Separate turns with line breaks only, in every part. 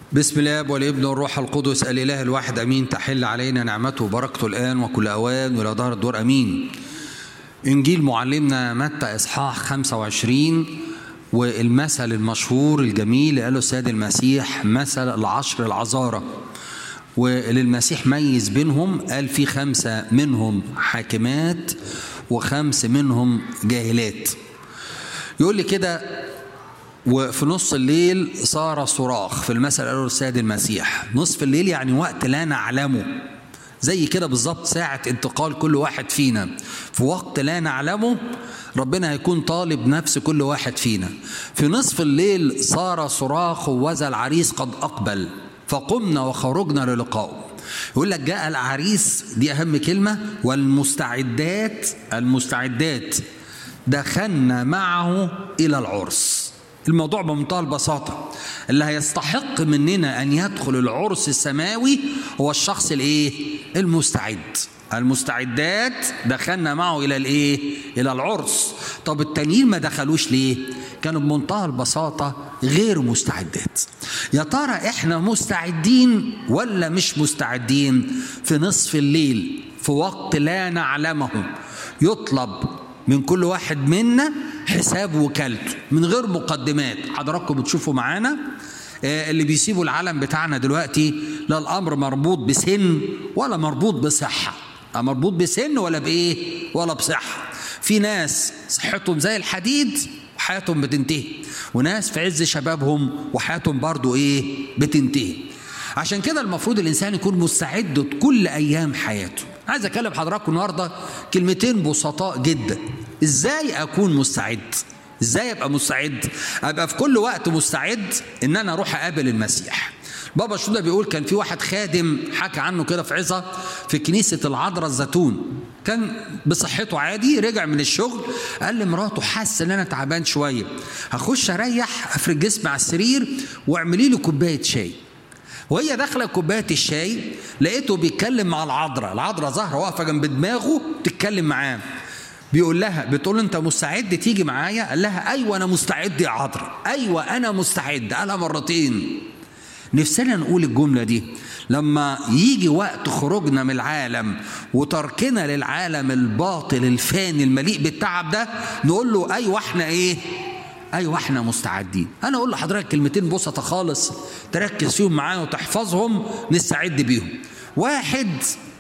بسم الله والابن والروح القدس الاله الواحد امين تحل علينا نعمته وبركته الان وكل اوان والى دهر الدور امين انجيل معلمنا متى اصحاح 25 والمثل المشهور الجميل اللي قاله السيد المسيح مثل العشر العذارى واللي المسيح ميز بينهم قال في خمسه منهم حاكمات وخمس منهم جاهلات يقول لي كده وفي نص الليل صار صراخ في المثل قاله السيد المسيح نصف الليل يعني وقت لا نعلمه زي كده بالظبط ساعة انتقال كل واحد فينا في وقت لا نعلمه ربنا هيكون طالب نفس كل واحد فينا في نصف الليل صار صراخ وذا العريس قد أقبل فقمنا وخرجنا للقائه يقول لك جاء العريس دي أهم كلمة والمستعدات المستعدات دخلنا معه إلى العرس الموضوع بمنتهى البساطة اللي هيستحق مننا أن يدخل العرس السماوي هو الشخص الإيه؟ المستعد المستعدات دخلنا معه إلى الإيه؟ إلى العرس طب التانيين ما دخلوش ليه؟ كانوا بمنتهى البساطة غير مستعدات يا ترى إحنا مستعدين ولا مش مستعدين في نصف الليل في وقت لا نعلمه يطلب من كل واحد منا حساب وكالته من غير مقدمات حضراتكم بتشوفوا معانا اللي بيسيبوا العالم بتاعنا دلوقتي لا الامر مربوط بسن ولا مربوط بصحه مربوط بسن ولا بايه ولا بصحه في ناس صحتهم زي الحديد وحياتهم بتنتهي وناس في عز شبابهم وحياتهم برضو ايه بتنتهي عشان كده المفروض الانسان يكون مستعد كل ايام حياته عايز اكلم حضراتكم النهارده كلمتين بسطاء جدا ازاي اكون مستعد ازاي ابقى مستعد ابقى في كل وقت مستعد ان انا اروح اقابل المسيح بابا شنودة بيقول كان في واحد خادم حكى عنه كده في عظة في كنيسة العذراء الزيتون كان بصحته عادي رجع من الشغل قال لمراته حاسس ان انا تعبان شويه هخش اريح افرد جسمي على السرير واعملي لي كوبايه شاي وهي داخله كوبايه الشاي لقيته بيتكلم مع العذراء العذراء ظاهره واقفه جنب دماغه تتكلم معاه بيقول لها بتقول له انت مستعد تيجي معايا قال لها ايوه انا مستعد يا عذراء ايوه انا مستعد قالها مرتين نفسنا نقول الجمله دي لما يجي وقت خروجنا من العالم وتركنا للعالم الباطل الفاني المليء بالتعب ده نقول له ايوه احنا ايه ايوه احنا مستعدين انا اقول لحضرتك كلمتين بسطه خالص تركز فيهم معايا وتحفظهم نستعد بيهم واحد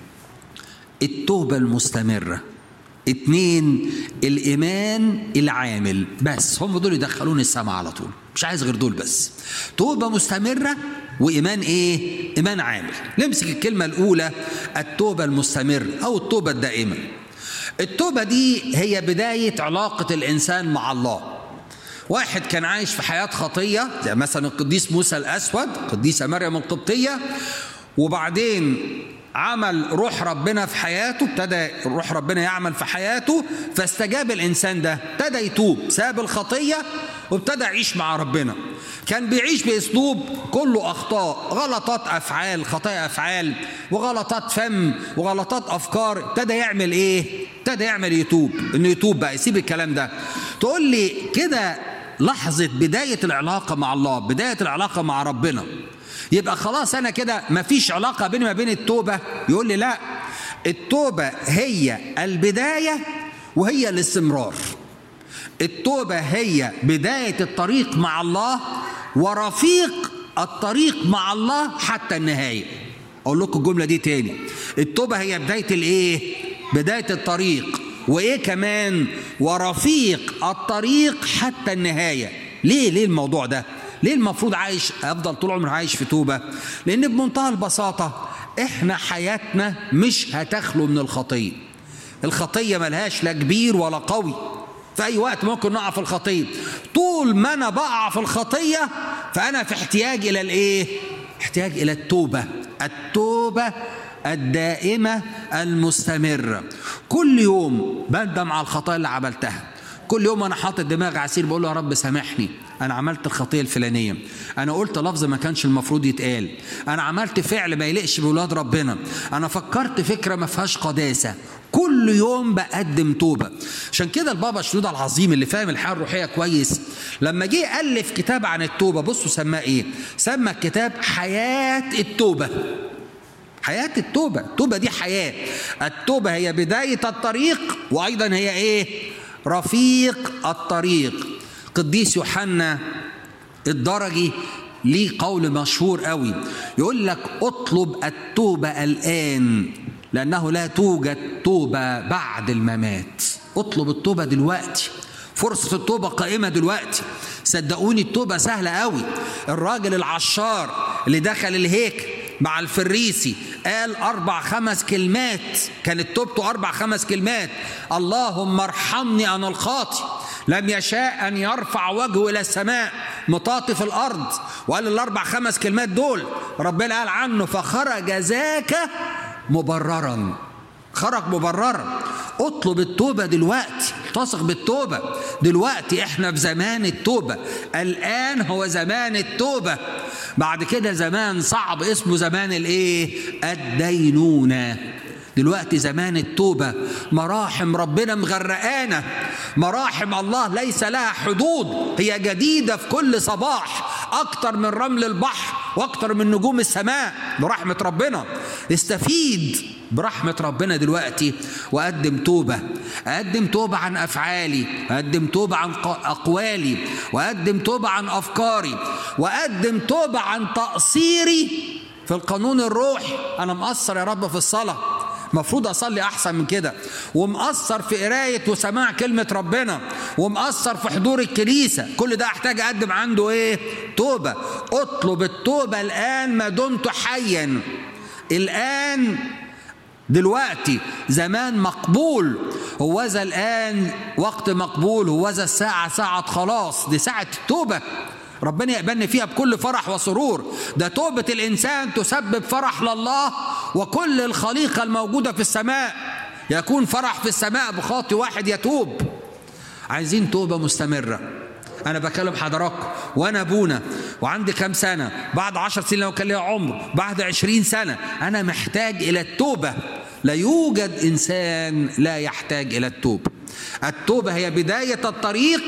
التوبه المستمره اتنين الايمان العامل بس هم دول يدخلوني السماء على طول مش عايز غير دول بس توبه مستمره وايمان ايه ايمان عامل نمسك الكلمه الاولى التوبه المستمره او التوبه الدائمه التوبه دي هي بدايه علاقه الانسان مع الله واحد كان عايش في حياه خطيه زي مثلا القديس موسى الاسود القديسه مريم القبطيه وبعدين عمل روح ربنا في حياته ابتدى روح ربنا يعمل في حياته فاستجاب الانسان ده ابتدى يتوب ساب الخطيه وابتدى يعيش مع ربنا كان بيعيش باسلوب كله اخطاء غلطات افعال خطايا افعال وغلطات فم وغلطات افكار ابتدى يعمل ايه ابتدى يعمل يتوب انه يتوب بقى يسيب الكلام ده تقول لي كده لحظه بدايه العلاقه مع الله بدايه العلاقه مع ربنا يبقى خلاص انا كده مفيش علاقه بيني وما بين التوبه يقول لي لا التوبه هي البدايه وهي الاستمرار التوبه هي بدايه الطريق مع الله ورفيق الطريق مع الله حتى النهايه اقول لكم الجمله دي تاني التوبه هي بدايه الايه بدايه الطريق وايه كمان ورفيق الطريق حتى النهايه ليه ليه الموضوع ده ليه المفروض عايش افضل طول عمري عايش في توبه لان بمنتهى البساطه احنا حياتنا مش هتخلو من الخطيه الخطيه ملهاش لا كبير ولا قوي في اي وقت ممكن نقع في الخطيه طول ما انا بقع في الخطيه فانا في احتياج الى الايه احتياج الى التوبه التوبه الدائمه المستمره كل يوم بندم على الخطايا اللي عملتها كل يوم انا حاطط دماغي على السرير بقول له يا رب سامحني انا عملت الخطيه الفلانيه انا قلت لفظ ما كانش المفروض يتقال انا عملت فعل ما يليقش بولاد ربنا انا فكرت فكره ما فيهاش قداسه كل يوم بقدم توبه عشان كده البابا شنودة العظيم اللي فاهم الحياه الروحيه كويس لما جه الف كتاب عن التوبه بصوا سماه ايه سمى الكتاب حياه التوبه حياة التوبة التوبة دي حياة التوبة هي بداية الطريق وأيضا هي إيه رفيق الطريق قديس يوحنا الدرجي ليه قول مشهور قوي يقول لك اطلب التوبة الآن لأنه لا توجد توبة بعد الممات اطلب التوبة دلوقتي فرصة التوبة قائمة دلوقتي صدقوني التوبة سهلة قوي الراجل العشار اللي دخل الهيكل مع الفريسي قال أربع خمس كلمات كانت توبته أربع خمس كلمات اللهم ارحمني أنا الخاطي لم يشاء أن يرفع وجهه إلى السماء مطاطي في الأرض وقال الأربع خمس كلمات دول ربنا قال عنه فخرج ذاك مبررا خرج مبررا اطلب التوبه دلوقتي التصق بالتوبه دلوقتي احنا في زمان التوبه الان هو زمان التوبه بعد كده زمان صعب اسمه زمان الايه الدينونه دلوقتي زمان التوبة مراحم ربنا مغرقانا مراحم الله ليس لها حدود هي جديدة في كل صباح أكتر من رمل البحر وأكتر من نجوم السماء برحمة ربنا استفيد برحمة ربنا دلوقتي وأقدم توبة أقدم توبة عن أفعالي أقدم توبة عن أقوالي وأقدم توبة عن أفكاري وأقدم توبة عن تقصيري في القانون الروحي أنا مقصر يا رب في الصلاة مفروض اصلي احسن من كده ومقصر في قرايه وسماع كلمه ربنا ومقصر في حضور الكنيسه كل ده احتاج اقدم عنده ايه توبه اطلب التوبه الان ما دمت حيا الان دلوقتي زمان مقبول هوذا الآن وقت مقبول هوذا الساعة ساعة خلاص دي ساعة توبة ربنا يقبلني فيها بكل فرح وسرور ده توبة الإنسان تسبب فرح لله وكل الخليقة الموجودة في السماء يكون فرح في السماء بخاطي واحد يتوب عايزين توبة مستمرة أنا بكلم حضراتكم وأنا أبونا وعندي كام سنة بعد عشر سنين لو كان ليا عمر بعد عشرين سنة أنا محتاج إلى التوبة لا يوجد إنسان لا يحتاج إلى التوبة التوبة هي بداية الطريق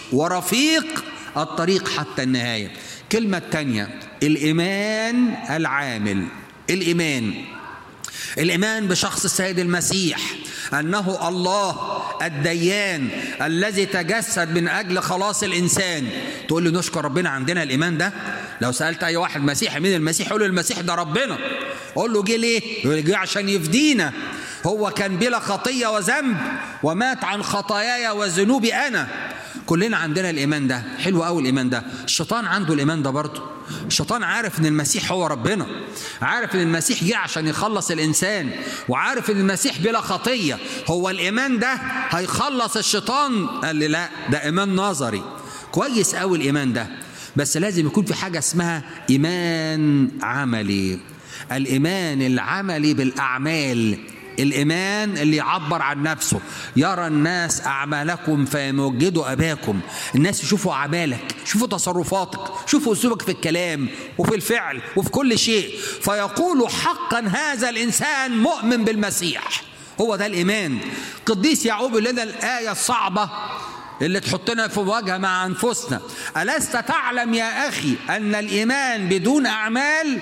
ورفيق الطريق حتى النهاية كلمة تانية الإيمان العامل الإيمان الإيمان بشخص السيد المسيح أنه الله الديان الذي تجسد من أجل خلاص الإنسان تقول لي نشكر ربنا عندنا الإيمان ده لو سألت أي واحد مسيحي مين المسيح يقول المسيح ده ربنا قول له جه ليه يقول جه عشان يفدينا هو كان بلا خطية وذنب ومات عن خطاياي وذنوبي أنا كلنا عندنا الايمان ده حلو قوي الايمان ده الشيطان عنده الايمان ده برضه الشيطان عارف ان المسيح هو ربنا عارف ان المسيح جه عشان يخلص الانسان وعارف ان المسيح بلا خطيه هو الايمان ده هيخلص الشيطان قال لي لا ده ايمان نظري كويس قوي الايمان ده بس لازم يكون في حاجه اسمها ايمان عملي الايمان العملي بالاعمال الإيمان اللي يعبر عن نفسه يرى الناس أعمالكم فيمجدوا أباكم الناس يشوفوا أعمالك يشوفوا تصرفاتك يشوفوا أسلوبك في الكلام وفي الفعل وفي كل شيء فيقولوا حقا هذا الإنسان مؤمن بالمسيح هو ده الإيمان قديس يعقوب لنا الآية الصعبة اللي تحطنا في مواجهة مع أنفسنا ألست تعلم يا أخي أن الإيمان بدون أعمال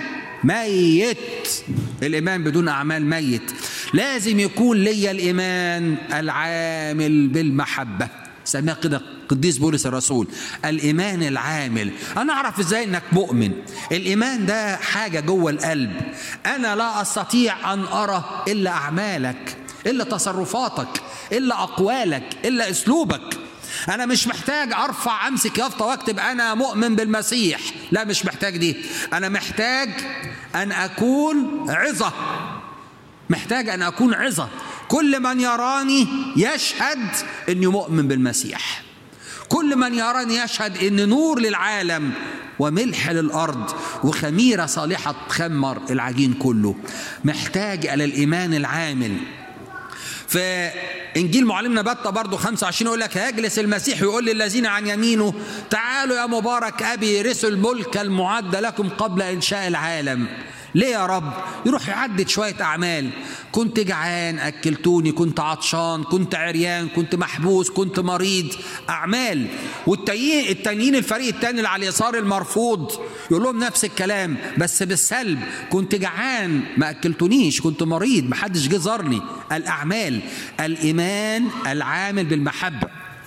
ميت الإيمان بدون أعمال ميت لازم يكون ليا الإيمان العامل بالمحبة سميها كده قديس بولس الرسول الإيمان العامل أنا أعرف إزاي إنك مؤمن الإيمان ده حاجة جوه القلب أنا لا أستطيع أن أرى إلا أعمالك إلا تصرفاتك إلا أقوالك إلا أسلوبك أنا مش محتاج أرفع أمسك يافطة وأكتب أنا مؤمن بالمسيح لا مش محتاج دي أنا محتاج أن أكون عظة محتاج أن أكون عظة كل من يراني يشهد أني مؤمن بالمسيح كل من يراني يشهد أن نور للعالم وملح للأرض وخميرة صالحة تخمر العجين كله محتاج إلى الإيمان العامل ف انجيل معلمنا بطه برضه 25 يقول لك هيجلس المسيح ويقول للذين عن يمينه تعالوا يا مبارك ابي رثوا الملك المعد لكم قبل انشاء العالم ليه يا رب يروح يعدد شوية أعمال كنت جعان أكلتوني كنت عطشان كنت عريان كنت محبوس كنت مريض أعمال والتانيين التانيين الفريق التاني اللي على اليسار المرفوض يقول لهم نفس الكلام بس بالسلب كنت جعان ما أكلتونيش كنت مريض محدش جه زارني الأعمال الإيمان العامل بالمحبة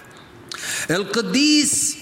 القديس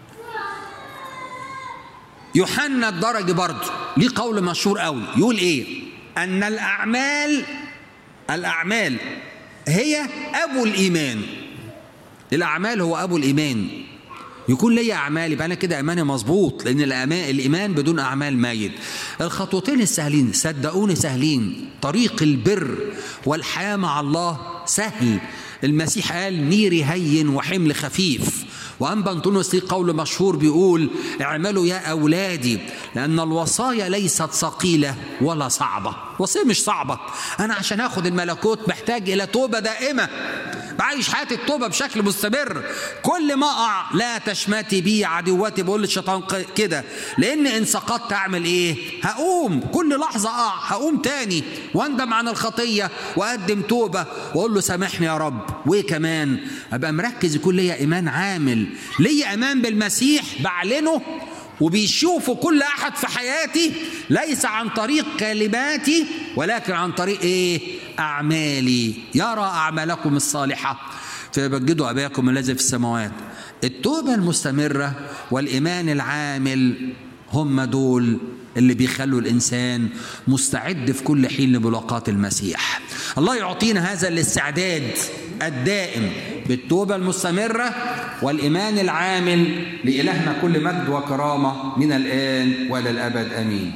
يوحنا الدرجي برضه ليه قول مشهور قوي يقول ايه ان الاعمال الاعمال هي ابو الايمان الاعمال هو ابو الايمان يكون ليا اعمال يبقى انا كده ايماني مظبوط لان الأمان الايمان بدون اعمال ميت الخطوتين السهلين صدقوني سهلين طريق البر والحياه مع الله سهل المسيح قال نيري هين وحمل خفيف وأنبا أنطونيوس ليه قول مشهور بيقول اعملوا يا أولادي لأن الوصايا ليست ثقيلة ولا صعبة وصية مش صعبة أنا عشان أخد الملكوت محتاج إلى توبة دائمة بعيش حياة التوبة بشكل مستمر كل ما أقع لا تشمتي بي عدواتي بقول للشيطان كده لأن إن سقطت أعمل إيه هقوم كل لحظة أقع هقوم تاني وأندم عن الخطية وأقدم توبة وأقول له سامحني يا رب وإيه كمان أبقى مركز يكون ليا إيمان عامل ليا إيمان بالمسيح بعلنه وبيشوفوا كل احد في حياتي ليس عن طريق كلماتي ولكن عن طريق ايه اعمالي يرى اعمالكم الصالحه فيبجدوا اباكم الذي في السماوات التوبه المستمره والايمان العامل هم دول اللي بيخلوا الانسان مستعد في كل حين لملاقاه المسيح الله يعطينا هذا الاستعداد الدائم بالتوبه المستمره والايمان العامل لالهنا كل مجد وكرامه من الان والى الابد امين